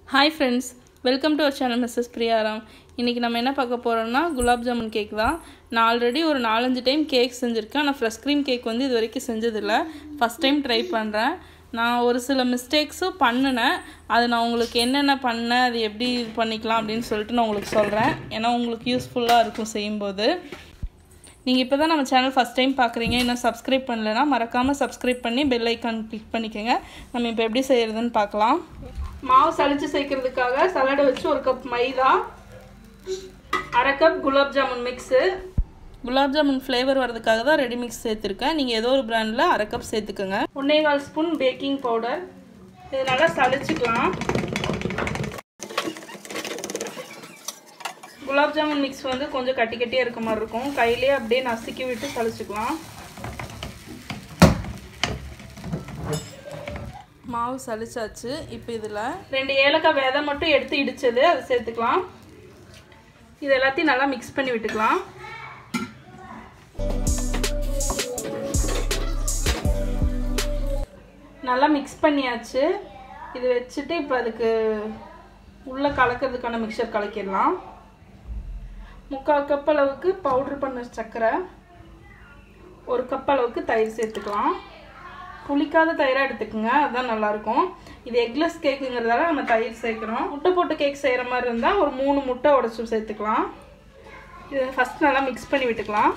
Hi friends welcome to our channel Mrs Priyaram இன்றைக்கி நம்ம என்ன பார்க்க போகிறோம்னா குலாப் ஜாமுன் கேக் தான் நான் ஆல்ரெடி ஒரு நாலஞ்சு டைம் கேக் செஞ்சுருக்கேன் ஆனால் ஃப்ரெஷ் க்ரீம் கேக் வந்து இது வரைக்கும் செஞ்சதில்லை ஃபஸ்ட் டைம் ட்ரை பண்ணுறேன் நான் ஒரு சில மிஸ்டேக்ஸும் பண்ணினேன் அது நான் உங்களுக்கு என்னென்ன பண்ணேன் அது எப்படி இது பண்ணிக்கலாம் அப்படின்னு சொல்லிட்டு நான் உங்களுக்கு சொல்கிறேன் ஏன்னா உங்களுக்கு யூஸ்ஃபுல்லாக இருக்கும் செய்யும்போது நீங்கள் இப்போ தான் நம்ம சேனல் ஃபஸ்ட் டைம் பார்க்குறீங்க இன்னும் சப்ஸ்கிரைப் பண்ணலைன்னா மறக்காமல் சப்ஸ்கிரைப் பண்ணி பெல் ஐக்கான் கிளிக் பண்ணிக்கோங்க நம்ம இப்போ எப்படி செய்கிறதுன்னு பார்க்கலாம் மாவு சளிச்சு சேர்க்கறதுக்காக சலாடை வச்சு ஒரு கப் மைதா அரை cup gulab jamun mix gulab jamun flavour வரதுக்காக தான் ரெடி மிக்ஸ் சேர்த்துருக்கேன் நீங்கள் ஏதோ ஒரு பிராண்டில் அரை கப் சேர்த்துக்கோங்க ஒன்றே கால் ஸ்பூன் பேக்கிங் பவுடர் இது நல்லா சளிச்சுக்கலாம் குலாப் ஜாமுன் மிக்ஸ் வந்து கொஞ்சம் கட்டி கட்டியாக இருக்க மாதிரி இருக்கும் கையிலே அப்படியே நசுக்கி விட்டு சளிச்சுக்கலாம் மாவு சளிச்சாச்சு இப்போ இதில் ரெண்டு ஏலக்காய் விதை மட்டும் எடுத்து இடிச்சது அதை சேர்த்துக்கலாம் இது எல்லாத்தையும் நல்லா மிக்ஸ் பண்ணி விட்டுக்கலாம் நல்லா மிக்ஸ் பண்ணியாச்சு இது வச்சுட்டு இப்போ அதுக்கு உள்ளே கலக்கிறதுக்கான மிக்சர் கலக்கிடலாம் முக்கால் கப் அளவுக்கு பவுட்ரு பண்ண சர்க்கரை ஒரு கப் அளவுக்கு தயிர் சேர்த்துக்கலாம் புளிக்காத தயிராக எடுத்துக்கோங்க அதுதான் நல்லாயிருக்கும் இது எக்லெஸ் கேக்குங்கிறதால நம்ம தயிர் சேர்க்குறோம் முட்டை போட்டு கேக் செய்கிற மாதிரி இருந்தால் ஒரு மூணு முட்டை உடச்சி சேர்த்துக்கலாம் இது ஃபஸ்ட் நல்லா மிக்ஸ் பண்ணி விட்டுக்கலாம்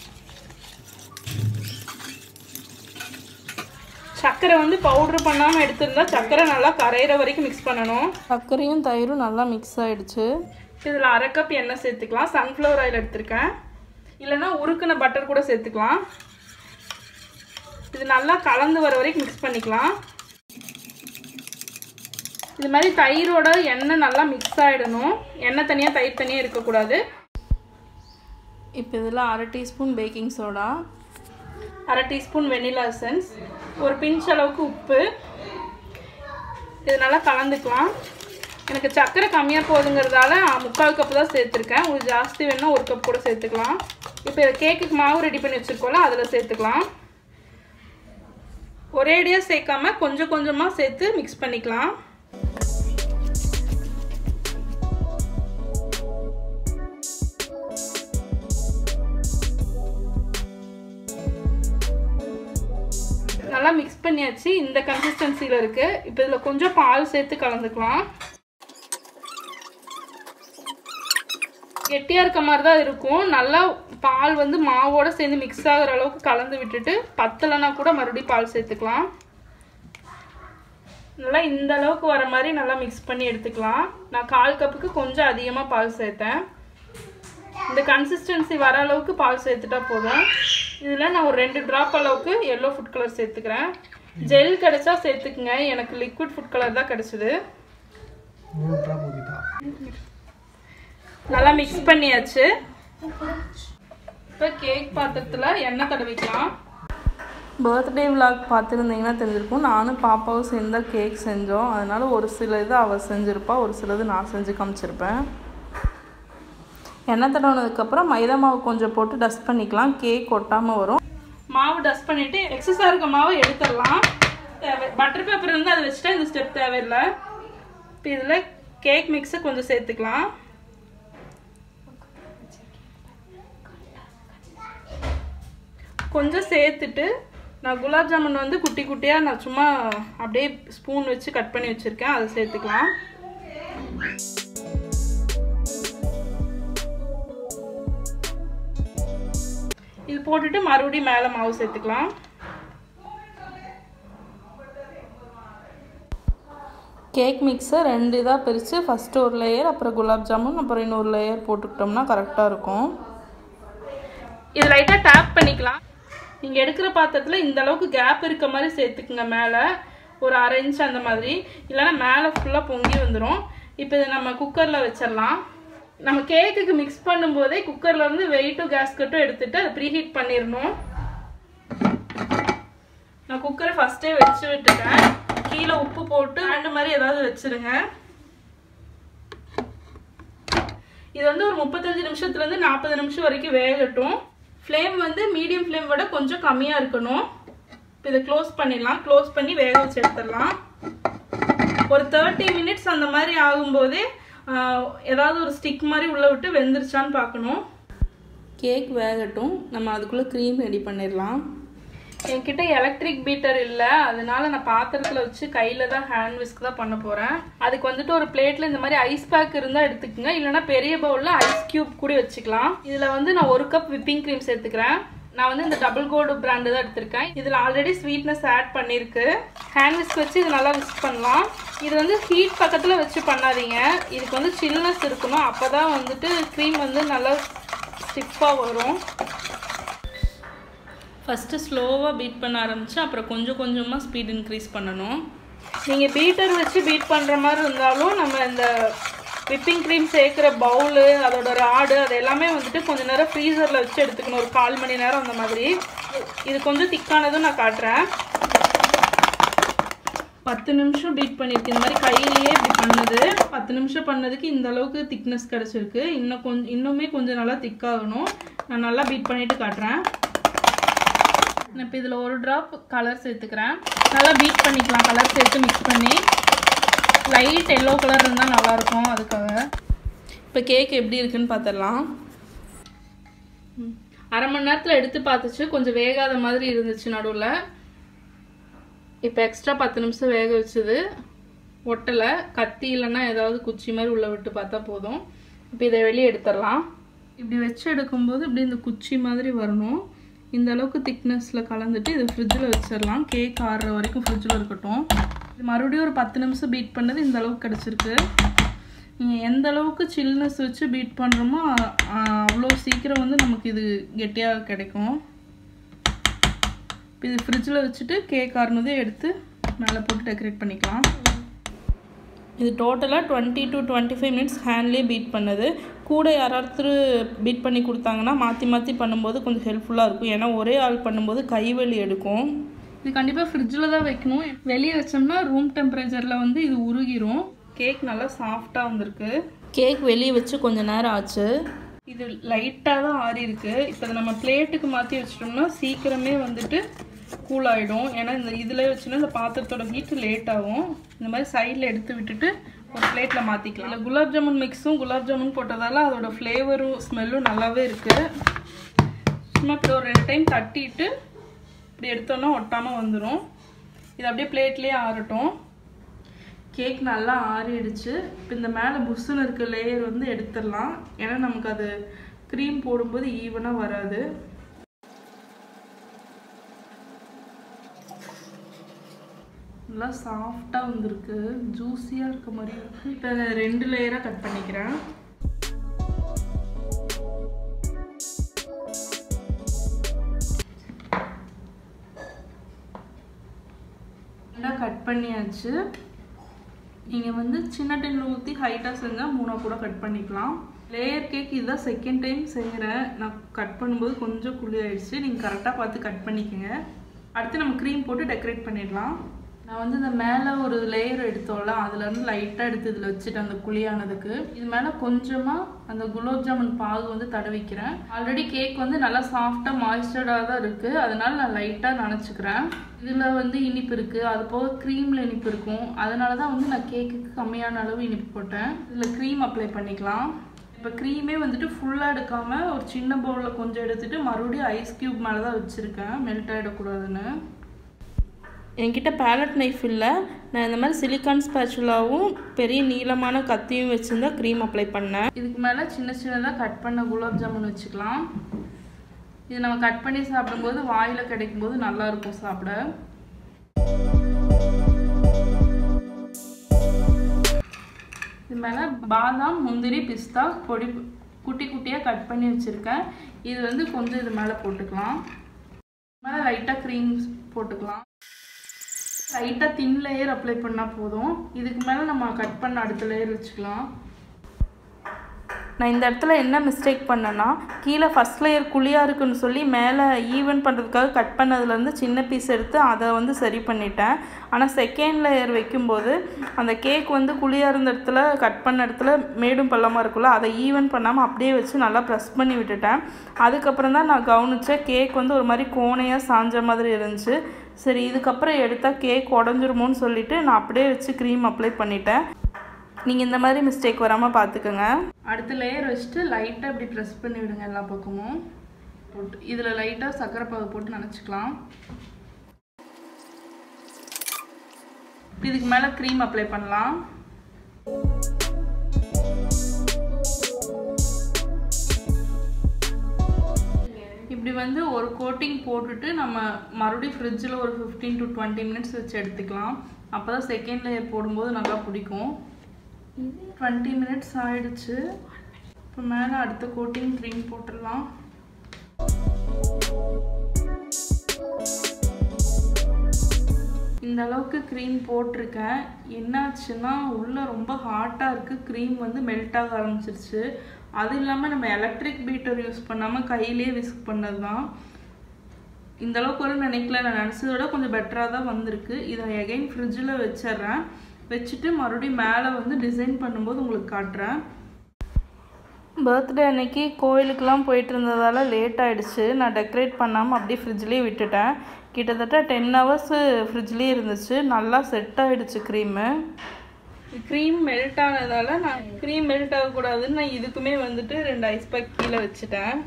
சர்க்கரை வந்து பவுட்ரு பண்ணாமல் எடுத்திருந்தா சர்க்கரை நல்லா கரையிற வரைக்கும் மிக்ஸ் பண்ணணும் சர்க்கரையும் தயிரும் நல்லா மிக்ஸ் ஆகிடுச்சு இதில் அரை கப் எண்ணெய் சேர்த்துக்கலாம் சன்ஃப்ளவர் ஆயில் எடுத்திருக்கேன் இல்லைன்னா உருக்குன பட்டர் கூட சேர்த்துக்கலாம் இது நல்லா கலந்து வர வரைக்கும் மிக்ஸ் பண்ணிக்கலாம் இது மாதிரி தயிரோட எண்ணெய் நல்லா மிக்ஸ் ஆகிடணும் எண்ணெய் தனியாக தயிர் தனியாக இருக்கக்கூடாது இப்போ இதில் அரை டீஸ்பூன் பேக்கிங் சோடா அரை டீஸ்பூன் வெனிலா எசன்ஸ் ஒரு பிஞ்ச் அளவுக்கு உப்பு இது நல்லா கலந்துக்கலாம் எனக்கு சர்க்கரை கம்மியாக போகுதுங்கிறதால முக்கால் கப்பு தான் சேர்த்துருக்கேன் உங்களுக்கு ஜாஸ்தி வேணுன்னா ஒரு கப் கூட சேர்த்துக்கலாம் இப்போ கேக்குக்கு மாவு ரெடி பண்ணி வச்சுருக்கோம்ல அதில் சேர்த்துக்கலாம் ஒரேடியாக சேர்க்காம கொஞ்சம் கொஞ்சமாக சேர்த்து மிக்ஸ் பண்ணிக்கலாம் நல்லா மிக்ஸ் பண்ணியாச்சு இந்த கன்சிஸ்டன்சியில் இருக்குது இப்போ இதில் கொஞ்சம் பால் சேர்த்து கலந்துக்கலாம் கெட்டியாக இருக்க மாதிரி தான் இருக்கும் நல்லா பால் வந்து மாவோட சேர்ந்து மிக்ஸ் ஆகிற அளவுக்கு கலந்து விட்டுட்டு பத்தலைனா கூட மறுபடியும் பால் சேர்த்துக்கலாம் நல்லா இந்த அளவுக்கு வர மாதிரி நல்லா மிக்ஸ் பண்ணி எடுத்துக்கலாம் நான் கால் கப்புக்கு கொஞ்சம் அதிகமாக பால் சேர்த்தேன் இந்த கன்சிஸ்டன்சி வர அளவுக்கு பால் சேர்த்துட்டா போதும் இதில் நான் ஒரு ரெண்டு ட்ராப் அளவுக்கு எல்லோ ஃபுட் கலர் சேர்த்துக்கிறேன் ஜெல் கிடைச்சா சேர்த்துக்குங்க எனக்கு லிக்விட் ஃபுட் கலர் தான் கிடைச்சிது நல்லா மிக்ஸ் பண்ணியாச்சு இப்போ கேக் பாத்திரத்தில் எண்ணெய் தடவிக்கலாம் பர்த்டே விலாக் பார்த்துருந்தீங்கன்னா தெரிஞ்சிருக்கும் நானும் பாப்பாவும் சேர்ந்து தான் கேக் செஞ்சோம் அதனால் ஒரு சில இது அவள் செஞ்சுருப்பா ஒரு சிலது நான் செஞ்சு காமிச்சிருப்பேன் எண்ணெய் தடவினதுக்கப்புறம் மைதா மாவு கொஞ்சம் போட்டு டஸ்ட் பண்ணிக்கலாம் கேக் ஒட்டாமல் வரும் மாவு டஸ்ட் பண்ணிவிட்டு எக்ஸஸாக இருக்க மாவு எடுத்துடலாம் தேவை பட்டர் பேப்பர் இருந்தால் அதை வச்சுட்டா இந்த ஸ்டெப் தேவையில்லை இப்போ இதில் கேக் மிக்ஸை கொஞ்சம் சேர்த்துக்கலாம் கொஞ்சம் சேர்த்துட்டு நான் குலாப் ஜாமுன் வந்து குட்டி குட்டியாக நான் சும்மா அப்படியே ஸ்பூன் வச்சு கட் பண்ணி வச்சுருக்கேன் அதை சேர்த்துக்கலாம் இது போட்டுட்டு மறுபடியும் மேலே மாவு சேர்த்துக்கலாம் கேக் மிக்ஸை ரெண்டு இதாக பிரித்து ஃபஸ்ட்டு ஒரு லேயர் அப்புறம் குலாப் ஜாமுன் அப்புறம் இன்னொரு லேயர் போட்டுக்கிட்டோம்னா கரெக்டாக இருக்கும் இது லைட்டாக டேப் பண்ணிக்கலாம் நீங்கள் எடுக்கிற பாத்திரத்தில் இந்த அளவுக்கு கேப் இருக்க மாதிரி சேர்த்துக்குங்க மேலே ஒரு அரை இன்ச் அந்த மாதிரி இல்லைன்னா மேலே ஃபுல்லாக பொங்கி வந்துடும் இப்போ இதை நம்ம குக்கரில் வச்சிடலாம் நம்ம கேக்குக்கு மிக்ஸ் பண்ணும்போதே குக்கர்லேருந்து வெயிட்டும் கேஸ்கட்டும் எடுத்துகிட்டு அதை ப்ரீஹீட் பண்ணிடணும் நான் குக்கரை ஃபஸ்ட்டே வச்சு விட்டுட்டேன் கீழே உப்பு போட்டு ரெண்டு மாதிரி ஏதாவது வச்சுருங்க இது வந்து ஒரு முப்பத்தஞ்சு நிமிஷத்துலேருந்து நாற்பது நிமிஷம் வரைக்கும் வேகட்டும் ஃப்ளேம் வந்து மீடியம் ஃப்ளேம் விட கொஞ்சம் கம்மியாக இருக்கணும் இப்போ இதை க்ளோஸ் பண்ணிடலாம் க்ளோஸ் பண்ணி வேக வச்சு எடுத்துடலாம் ஒரு தேர்ட்டி மினிட்ஸ் அந்த மாதிரி ஆகும்போதே ஆஹ், ஏதாவது ஒரு ஸ்டிக் மாதிரி உள்ளே விட்டு வெந்துருச்சான்னு பார்க்கணும் கேக் வேகட்டும் நம்ம அதுக்குள்ளே க்ரீம் ரெடி பண்ணிடலாம் என்கிட்ட எலக்ட்ரிக் பீட்டர் இல்லை அதனால நான் பாத்திரத்தில் வச்சு கையில் தான் ஹேண்ட் விஸ்க் தான் பண்ண போகிறேன் அதுக்கு வந்துட்டு ஒரு பிளேட்டில் இந்த மாதிரி ஐஸ் பேக் இருந்தால் எடுத்துக்கோங்க இல்லைன்னா பெரிய பவுலில் ஐஸ் கியூப் கூட வச்சுக்கலாம் இதில் வந்து நான் ஒரு கப் விப்பிங் க்ரீம் சேர்த்துக்கிறேன் நான் வந்து இந்த டபுள் கோடு பிராண்டு தான் எடுத்திருக்கேன் இதில் ஆல்ரெடி ஸ்வீட்னஸ் ஆட் பண்ணியிருக்கு ஹேண்ட் விஸ்க் வச்சு இது நல்லா விஸ்க் பண்ணலாம் இது வந்து ஹீட் பக்கத்தில் வச்சு பண்ணாதீங்க இதுக்கு வந்து சில்னஸ் இருக்கணும் அப்போ தான் வந்துட்டு க்ரீம் வந்து நல்லா ஸ்டிஃபாக வரும் ஃபஸ்ட்டு ஸ்லோவாக பீட் பண்ண ஆரம்பிச்சு அப்புறம் கொஞ்சம் கொஞ்சமாக ஸ்பீட் இன்க்ரீஸ் பண்ணணும் நீங்கள் பீட்டர் வச்சு பீட் பண்ணுற மாதிரி இருந்தாலும் நம்ம இந்த விப்பிங் க்ரீம் சேர்க்குற பவுலு அதோட ராடு அது எல்லாமே வந்துட்டு கொஞ்சம் நேரம் ஃப்ரீசரில் வச்சு எடுத்துக்கணும் ஒரு கால் மணி நேரம் அந்த மாதிரி இது கொஞ்சம் திக்கானதும் நான் காட்டுறேன் பத்து நிமிஷம் பீட் பண்ணியிருக்கு இந்த மாதிரி கையிலேயே இப்படி பண்ணுது பத்து நிமிஷம் பண்ணதுக்கு இந்த அளவுக்கு திக்னஸ் கிடச்சிருக்கு இன்னும் கொஞ்சம் இன்னுமே கொஞ்சம் நல்லா திக்காகணும் நான் நல்லா பீட் பண்ணிட்டு காட்டுறேன் நான் இப்போ இதில் ஒரு ட்ராப் கலர் சேர்த்துக்கிறேன் நல்லா பீட் பண்ணிக்கலாம் கலர் சேர்த்து மிக்ஸ் பண்ணி லைட் எல்லோ கலர் இருந்தால் நல்லாயிருக்கும் அதுக்காக இப்போ கேக் எப்படி இருக்குன்னு பார்த்துடலாம் ம். அரை மணி நேரத்தில் எடுத்து பார்த்துச்சு கொஞ்சம் வேகாத மாதிரி இருந்துச்சு நடுவில் இப்போ எக்ஸ்ட்ரா பத்து நிமிஷம் வேக வச்சது ஒட்டலை கத்தி இல்லைன்னா ஏதாவது குச்சி மாதிரி உள்ளே விட்டு பார்த்தா போதும் இப்போ இதை வெளியே எடுத்துடலாம் இப்படி வச்சு எடுக்கும்போது இப்படி இந்த குச்சி மாதிரி வரணும் இந்த அளவுக்கு திக்னஸில் கலந்துட்டு இதை ஃப்ரிட்ஜில் வச்சிடலாம் கேக் ஆறுற வரைக்கும் ஃப்ரிட்ஜில் இருக்கட்டும் இது மறுபடியும் ஒரு பத்து நிமிஷம் பீட் பண்ணது இந்த அளவுக்கு கிடச்சிருக்கு நீங்கள் எந்த அளவுக்கு சில்னஸ் வச்சு பீட் பண்ணுறோமோ அவ்வளோ சீக்கிரம் வந்து நமக்கு இது கெட்டியாக கிடைக்கும் இப்போ இது ஃப்ரிட்ஜில் வச்சுட்டு கேக் ஆறுனதே எடுத்து மேலே போட்டு டெக்கரேட் பண்ணிக்கலாம் இது டோட்டலாக twenty to twenty five minutes ஹேண்ட்லேயே பீட் பண்ணது கூட யாராவது பீட் பண்ணி கொடுத்தாங்கன்னா மாற்றி மாற்றி பண்ணும்போது கொஞ்சம் ஹெல்ப்ஃபுல்லாக இருக்கும் ஏன்னா ஒரே ஆள் பண்ணும்போது கைவலி எடுக்கும் இது கண்டிப்பாக ஃப்ரிட்ஜில் தான் வைக்கணும் வெளியே வச்சோம்னா ரூம் டெம்பரேச்சரில் வந்து இது உருகிரும் கேக் நல்லா சாஃப்டாக வந்திருக்கு கேக் வெளியே வச்சு கொஞ்சம் நேரம் ஆச்சு இது லைட்டாக தான் ஆறி இருக்கு இப்போ இதை நம்ம பிளேட்டுக்கு மாற்றி வச்சிட்டோம்னா சீக்கிரமே வந்துட்டு கூல் ஆகிடும் ஏன்னா இந்த இதில் வச்சுன்னா இந்த பாத்திரத்தோட ஹீட் லேட் ஆகும் இந்த மாதிரி சைடில் எடுத்து விட்டுட்டு ஒரு பிளேட்டில் மாற்றிக்கலாம் இல்லை குலாப் ஜாமுன் மிக்ஸும் குலாப் ஜாமுன் போட்டதால அதோட ஃப்ளேவரும் ஸ்மெல்லும் நல்லாவே இருக்குது சும்மா இப்படி ஒரு ரெண்டு டைம் தட்டிட்டு இப்படி எடுத்தோன்னா ஒட்டாமல் வந்துடும் இது அப்படியே பிளேட்லேயே ஆறட்டும் கேக் நல்லா ஆறிடுச்சு இப்போ இந்த மேலே புஷ்ஷுன்னு இருக்க லேயர் வந்து எடுத்துடலாம் ஏன்னா நமக்கு அது க்ரீம் போடும்போது ஈவனாக வராது நல்லா சாஃப்டாக வந்திருக்கு ஜூஸியாக இருக்க மாதிரி இருக்கு இப்போ அதை ரெண்டு லேயராக கட் பண்ணிக்கிறேன் நல்லா கட் பண்ணியாச்சு நீங்கள் வந்து சின்ன டின்னில் ஊற்றி ஹைட்டாக செஞ்சால் மூணாக கூட கட் பண்ணிக்கலாம் லேயர் கேக் இதுதான் செகண்ட் டைம் செய்கிறேன் நான் கட் பண்ணும்போது கொஞ்சம் குழி ஆயிடுச்சு நீங்கள் கரெக்டாக பார்த்து கட் பண்ணிக்கோங்க அடுத்து நம்ம க்ரீம் போட்டு டெக்கரேட் பண்ணிடலாம் நான் வந்து இந்த மேலே ஒரு லேயர் எடுத்தோம்ல அதுலேருந்து லைட்டாக எடுத்து இதில் வச்சுட்டு அந்த குழியானதுக்கு இது மேலே கொஞ்சமாக அந்த குலோப் ஜாமுன் பாகு வந்து தடவிக்கிறேன் ஆல்ரெடி கேக் வந்து நல்லா சாஃப்டாக மாய்ஸ்டர்டாக தான் இருக்குது அதனால நான் லைட்டாக நனைச்சிக்கிறேன் இதில் வந்து இனிப்பு இருக்குது அது போக க்ரீமில் இனிப்பு இருக்கும் அதனால தான் வந்து நான் கேக்குக்கு கம்மியான அளவு இனிப்பு போட்டேன் இதில் க்ரீம் அப்ளை பண்ணிக்கலாம் இப்போ க்ரீமே வந்துட்டு ஃபுல்லாக எடுக்காமல் ஒரு சின்ன பவுலில் கொஞ்சம் எடுத்துட்டு மறுபடியும் ஐஸ் க்யூப் மேலே தான் வச்சுருக்கேன் மெல்ட் ஆகிடக்கூடாதுன்னு என்கிட்ட பேலட் நைஃப் இல்லை நான் இந்த மாதிரி சிலிக்கான் ஸ்பேச்சுலாவும் பெரிய நீளமான கத்தியும் வச்சுருந்தா க்ரீம் அப்ளை பண்ணேன் இதுக்கு மேலே சின்ன சின்னதாக கட் பண்ண குலாப் ஜாமுன் வச்சுக்கலாம் இது நம்ம கட் பண்ணி சாப்பிடும்போது வாயில் கிடைக்கும்போது நல்லா இருக்கும் சாப்பிட இது மேலே பாதாம் முந்திரி பிஸ்தா பொடி குட்டி குட்டியாக கட் பண்ணி வச்சுருக்கேன் இது வந்து கொஞ்சம் இது மேலே போட்டுக்கலாம் மேலே லைட்டாக க்ரீம் போட்டுக்கலாம் லைட்டாக தின் லேயர் அப்ளை பண்ணால் போதும் இதுக்கு மேலே நம்ம கட் பண்ண அடுத்த லேயர் வச்சுக்கலாம் நான் இந்த இடத்துல என்ன மிஸ்டேக் பண்ணேன்னா கீழே ஃபஸ்ட் லேயர் குழியாக இருக்குன்னு சொல்லி மேலே ஈவன் பண்ணுறதுக்காக கட் பண்ணதுலேருந்து சின்ன பீஸ் எடுத்து அதை வந்து சரி பண்ணிட்டேன் ஆனால் செகண்ட் லேயர் வைக்கும்போது அந்த கேக் வந்து குழியாக இருந்த இடத்துல கட் பண்ண இடத்துல மேடும் பள்ளமாக இருக்குல்ல அதை ஈவன் பண்ணாமல் அப்படியே வச்சு நல்லா ப்ரெஸ் பண்ணி விட்டுட்டேன் அதுக்கப்புறம் தான் நான் கவனித்தேன் கேக் வந்து ஒரு மாதிரி கோணையாக சாஞ்ச மாதிரி இருந்துச்சு சரி இதுக்கப்புறம் எடுத்தால் கேக் உடஞ்சிருமோன்னு சொல்லிட்டு நான் அப்படியே வச்சு க்ரீம் அப்ளை பண்ணிட்டேன் நீங்கள் இந்த மாதிரி மிஸ்டேக் வராமல் பார்த்துக்கோங்க அடுத்த லேயர் வச்சுட்டு லைட்டாக இப்படி ப்ரெஸ் பண்ணி விடுங்க எல்லா பக்கமும் போட்டு இதில் லைட்டாக சர்க்கரை பாகு போட்டு நினச்சிக்கலாம் இதுக்கு மேலே க்ரீம் அப்ளை பண்ணலாம் இப்படி வந்து ஒரு கோட்டிங் போட்டுட்டு நம்ம மறுபடியும் ஃப்ரிட்ஜில் ஒரு ஃபிஃப்டீன் டு டுவெண்ட்டி மினிட்ஸ் வச்சு எடுத்துக்கலாம் அப்போ தான் செகண்ட் லேயர் போடும்போது நல்லா பிடிக்கும் டுவெண்ட்டி மினிட்ஸ் ஆயிடுச்சு இப்போ மேலே அடுத்த கோட்டிங் க்ரீம் போட்டுடலாம் இந்த அளவுக்கு க்ரீம் போட்டிருக்கேன் என்னாச்சுன்னா உள்ளே ரொம்ப ஹாட்டாக இருக்குது க்ரீம் வந்து மெல்ட் ஆக ஆரம்பிச்சிருச்சு அது இல்லாமல் நம்ம எலக்ட்ரிக் பீட்டர் யூஸ் பண்ணாமல் கையிலே விஸ்க் பண்ணது தான் இந்த அளவுக்கு வரும் நினைக்கல நான் நினச்சதை விட கொஞ்சம் பெட்டராக தான் வந்திருக்கு இதை எகைன் ஃப்ரிட்ஜில் வச்சிட்றேன் வச்சுட்டு மறுபடியும் மேலே வந்து டிசைன் பண்ணும்போது உங்களுக்கு காட்டுறேன் பர்த்டே அன்னைக்கு கோயிலுக்கெலாம் போயிட்டு இருந்ததால் லேட் ஆகிடுச்சு நான் டெக்கரேட் பண்ணாமல் அப்படியே ஃப்ரிட்ஜ்லேயே விட்டுட்டேன் கிட்டத்தட்ட டென் ஹவர்ஸு ஃப்ரிட்ஜ்லேயே இருந்துச்சு நல்லா செட் ஆகிடுச்சு க்ரீமு க்ரீம் மெல்ட் ஆனதால் நான் க்ரீம் மெல்ட் ஆகக்கூடாதுன்னு நான் இதுக்குமே வந்துட்டு ரெண்டு ஐஸ் பேக் கீழே வச்சுட்டேன்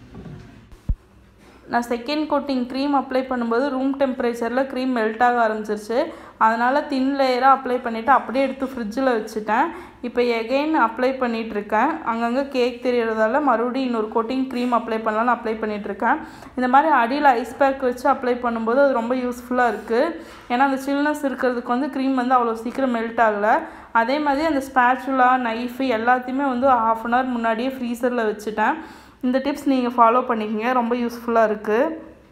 நான் செகண்ட் கோட்டிங் க்ரீம் அப்ளை பண்ணும்போது ரூம் டெம்பரேச்சரில் க்ரீம் மெல்ட் ஆக ஆரம்பிச்சிருச்சு அதனால் தின் லேயராக அப்ளை பண்ணிவிட்டு அப்படியே எடுத்து ஃப்ரிட்ஜில் வச்சுட்டேன் இப்போ எகெயின் அப்ளை பண்ணிகிட்ருக்கேன் அங்கங்கே கேக் தெரியறதால மறுபடியும் இன்னொரு கோட்டிங் க்ரீம் அப்ளை பண்ணலான்னு அப்ளை பண்ணிகிட்ருக்கேன் இந்த மாதிரி அடியில் ஐஸ் பேக் வச்சு அப்ளை பண்ணும்போது அது ரொம்ப யூஸ்ஃபுல்லாக இருக்குது ஏன்னா அந்த சில்னஸ் இருக்கிறதுக்கு வந்து க்ரீம் வந்து அவ்வளோ சீக்கிரம் மெல்ட் ஆகலை அதே மாதிரி அந்த ஸ்பேச்சுலா நைஃபு எல்லாத்தையுமே வந்து ஆஃப் அன் ஹவர் முன்னாடியே ஃப்ரீசரில் வச்சுட்டேன் இந்த டிப்ஸ் நீங்கள் ஃபாலோ பண்ணிக்கோங்க ரொம்ப யூஸ்ஃபுல்லாக இருக்குது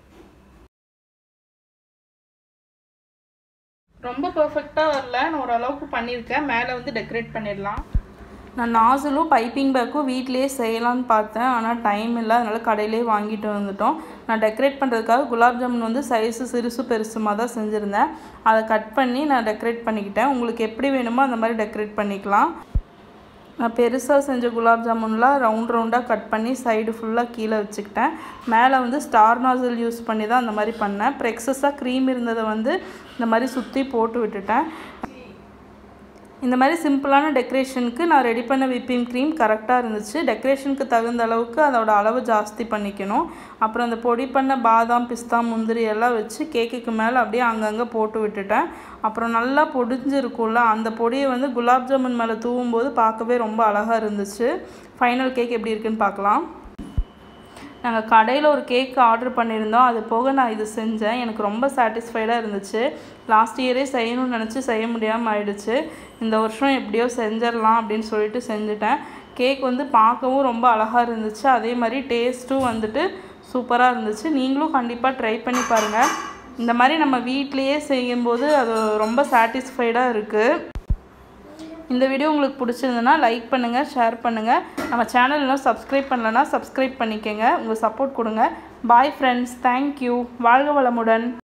ரொம்ப பர்ஃபெக்டாக வரல நான் ஓரளவுக்கு பண்ணியிருக்கேன் மேலே வந்து டெக்கரேட் பண்ணிடலாம் நான் நாசலும் பைப்பிங் பேக்கும் வீட்லேயே செய்யலான்னு பார்த்தேன் ஆனால் டைம் இல்லை அதனால் கடையிலே வாங்கிட்டு வந்துட்டோம் நான் டெக்கரேட் பண்ணுறதுக்காக குலாப் ஜாமுன் வந்து சைஸு சிறுசு பெருசுமாக தான் செஞ்சுருந்தேன் அதை கட் பண்ணி நான் டெக்கரேட் பண்ணிக்கிட்டேன் உங்களுக்கு எப்படி வேணுமோ அந்த மாதிரி டெக்கரேட் பண்ணிக்கலாம் நான் பெருசாக செஞ்ச குலாப் ஜாமுன்லாம் ரவுண்ட் ரவுண்டாக கட் பண்ணி சைடு ஃபுல்லாக கீழே வச்சுக்கிட்டேன் மேலே வந்து ஸ்டார் நாசல் யூஸ் பண்ணி தான் அந்த மாதிரி பண்ணேன் அப்புறம் எக்ஸஸாக க்ரீம் இருந்ததை வந்து இந்த மாதிரி சுற்றி போட்டு விட்டுட்டேன் இந்த மாதிரி சிம்பிளான டெக்கரேஷனுக்கு நான் ரெடி பண்ண விப்பிங் க்ரீம் கரெக்டாக இருந்துச்சு டெக்கரேஷனுக்கு தகுந்த அளவுக்கு அதோட அளவு ஜாஸ்தி பண்ணிக்கணும் அப்புறம் அந்த பொடி பண்ண பாதாம் பிஸ்தா முந்திரி எல்லாம் வச்சு கேக்குக்கு மேலே அப்படியே அங்கங்கே போட்டு விட்டுட்டேன் அப்புறம் நல்லா பொடிஞ்சிருக்கும்ல அந்த பொடியை வந்து குலாப் ஜாமுன் மேலே தூவும்போது பார்க்கவே ரொம்ப அழகாக இருந்துச்சு ஃபைனல் கேக் எப்படி இருக்குன்னு பார்க்கலாம் நாங்கள் கடையில் ஒரு கேக் ஆர்டர் பண்ணியிருந்தோம் அது போக நான் இது செஞ்சேன் எனக்கு ரொம்ப சாட்டிஸ்ஃபைடாக இருந்துச்சு லாஸ்ட் இயரே செய்யணும்னு நினச்சி செய்ய முடியாமல் ஆயிடுச்சு இந்த வருஷம் எப்படியோ செஞ்சிடலாம் அப்படின்னு சொல்லிட்டு செஞ்சுட்டேன் கேக் வந்து பார்க்கவும் ரொம்ப அழகாக இருந்துச்சு அதே மாதிரி டேஸ்ட்டும் வந்துட்டு சூப்பராக இருந்துச்சு நீங்களும் கண்டிப்பாக ட்ரை பண்ணி பாருங்கள் இந்த மாதிரி நம்ம வீட்லேயே செய்யும்போது அது ரொம்ப சாட்டிஸ்ஃபைடாக இருக்குது இந்த வீடியோ உங்களுக்கு பிடிச்சிருந்ததுன்னா லைக் பண்ணுங்கள் ஷேர் பண்ணுங்கள் நம்ம சேனல் இன்னும் சப்ஸ்கிரைப் பண்ணலன்னா சப்ஸ்கிரைப் பண்ணிக்கோங்க உங்கள் சப்போர்ட் கொடுங்க பாய் ஃப்ரெண்ட்ஸ் தேங்க்யூ வாழ்க வளமுடன்